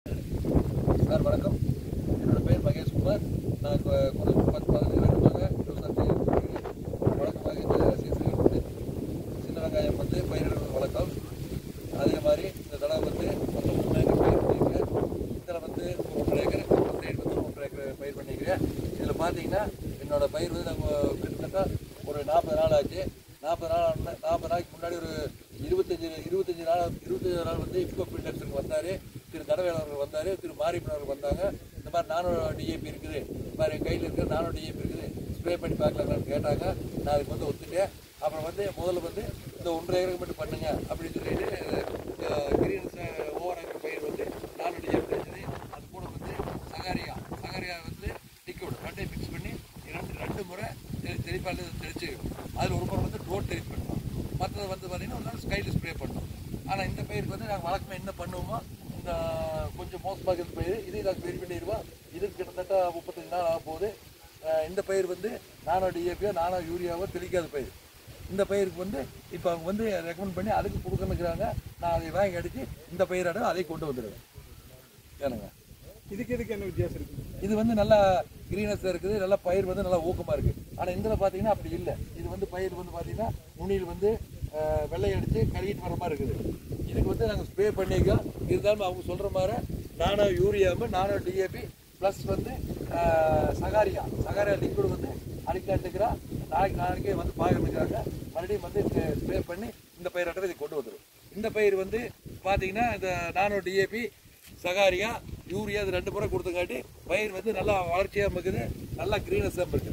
Sir வணக்கம் என்னோட பேர் மகேஷ்குமார் நான் இப்போ ஒரு பத்து பதினஞ்சு வருடமாக விவசாயத்தை செய்கிறேன். வழக்கமாக இந்த சீசனில் வந்து சின்ன வெங்காயம் வந்து பயிரிடுவது வழக்கம் அதே மாதிரி இந்த தடவை வந்து மொத்தம் மூணு ஏக்கர் பயிர் பண்ணியிருக்கேன் இதில் வந்து ஒரு ஒன்றரை ஏக்கர் பத்து ஏக்கர் ஒன்றரை ஏக்கர் பயிர் பண்ணியிருக்கேன் இதில் பார்த்தீங்கன்னா என்னோட பயிர் வந்து நாங்கள் கிட்டத்தட்ட ஒரு நாற்பது நாள் ஆச்சு நாற்பது நாள் ஆன- நாற்பது நாளைக்கு முன்னாடி ஒரு இருபத்தஞ்சி இருபத்தஞ்சி நாள் இருபத்தஞ்சி நாள் வந்து இப்போ பில்டர்ஸுக்கு வந்தார் திரு தடவேல் அவர்கள் வந்தார் திரு மாரியப்பன் அவர்கள் வந்தாங்க இந்த மாதிரி நானும் டிஏபி இருக்குது இந்த மாதிரி என் கையில் இருக்கிற நானும் டிஏபி இருக்குது ஸ்ப்ரே பண்ணி பார்க்கலாங்களான்னு கேட்டாங்க நான் அதுக்கு வந்து ஒத்துட்டேன் அப்புறம் வந்து முதல்ல வந்து இந்த ஒன்றரை ஏக்கருக்கு மட்டும் பண்ணுங்க அப்படின்னு சொல்லிட்டு கிரீன் ஓவர் ஏக்கர் பயிர் வந்து நானும் டிஏபி இருக்குது அது கூட வந்து சகாரியா சகாரியா வந்து லிக்விட் ரெண்டையும் மிக்ஸ் பண்ணி ரெண்டு ரெண்டு முறை தெளி தெளிப்பால் தெளிச்சு அதில் ஒரு முறை வந்து டோட் தெளிச்சு பண்ணோம் மற்றது வந்து பார்த்தீங்கன்னா ஒரு நாள் ஸ்கைல ஸ்ப்ரே பண்ணோம் ஆனால் இந்த பயிருக்கு வந்து நாங்கள் வழக்கமாக என்ன பண்ணுவோமோ இந்த கொஞ்சம் மோசமாக இருந்த பயிர் இது நாங்கள் பெரிய பண்ணிடுவோம் இது கிட்டத்தட்ட முப்பத்தஞ்சு நாள் ஆக போகுது அஹ் இந்த பயிர் வந்து நானோ டிஏபியோ நானோ யூரியாவோ தெளிக்காத பயிர் இந்த பயிருக்கு வந்து இப்போ அவங்க வந்து ரெக்கமெண்ட் பண்ணி அதுக்கு கொடுக்கணுங்கிறாங்க நான் அதை வாங்கி அடித்து இந்த பயிரோட அதை கொண்டு வந்துடுவேன் ஏனுங்க இதுக்கு இதுக்கு என்ன வித்தியாசம் இருக்கு இது வந்து நல்லா கிரீனஸ் இருக்குது நல்லா பயிர் வந்து நல்லா ஊக்கமாக இருக்குது ஆனால் இதில் பார்த்தீங்கன்னா அப்படி இல்லை இது வந்து பயிர் வந்து பார்த்தீங்கன்னா நுனியில் வந்து அஹ், வெள்ளை அடித்து கழுகிட்டு வர மாதிரி இருக்குது இதுக்கு வந்து நாங்கள் ஸ்ப்ரே பண்ணியிருக்கோம் இருந்தாலும் அவங்க சொல்கிற மாதிரி நானோ யூரியாவும் நானோ டிஏபி ப்ளஸ் வந்து அஹ், சகாரியா சகாரியா லிக்விட் வந்து அடிக்காட்டுக்கிறா நாளைக்கு நாளைக்கே வந்து பார்க்கறதுக்காக மறுபடியும் வந்து ஸ்ப்ரே பண்ணி இந்த பயிராட்டத்தை இதை கொண்டு வந்துடும் இந்த பயிர் வந்து பார்த்தீங்கன்னா இந்த நானோ டிஏபி சகாரியா யூரியா இது ரெண்டு முறை கொடுத்தங்காட்டி பயிர் வந்து நல்லா வளர்ச்சியாக இருக்குது நல்லா க்ரீனஸாக இருக்குது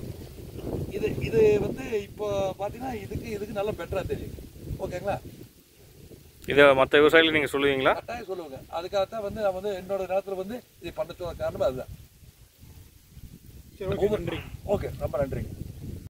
இது இது வந்து இப்போ பார்த்தீங்கன்னா இதுக்கு இதுக்கு நல்லா பெட்டராக தெரியும் ஓகேங்களா இதை மற்ற விவசாயிகளுக்கு நீங்கள் சொல்லுவீங்களா கட்டாயம் சொல்லுவாங்க அதுக்காகத்தான் வந்து நான் வந்து என்னோட நேரத்தில் வந்து இது பண்ணத்தோட காரணம் அதுதான் சரி ஓகே நன்றி ஓகே ரொம்ப நன்றிங்க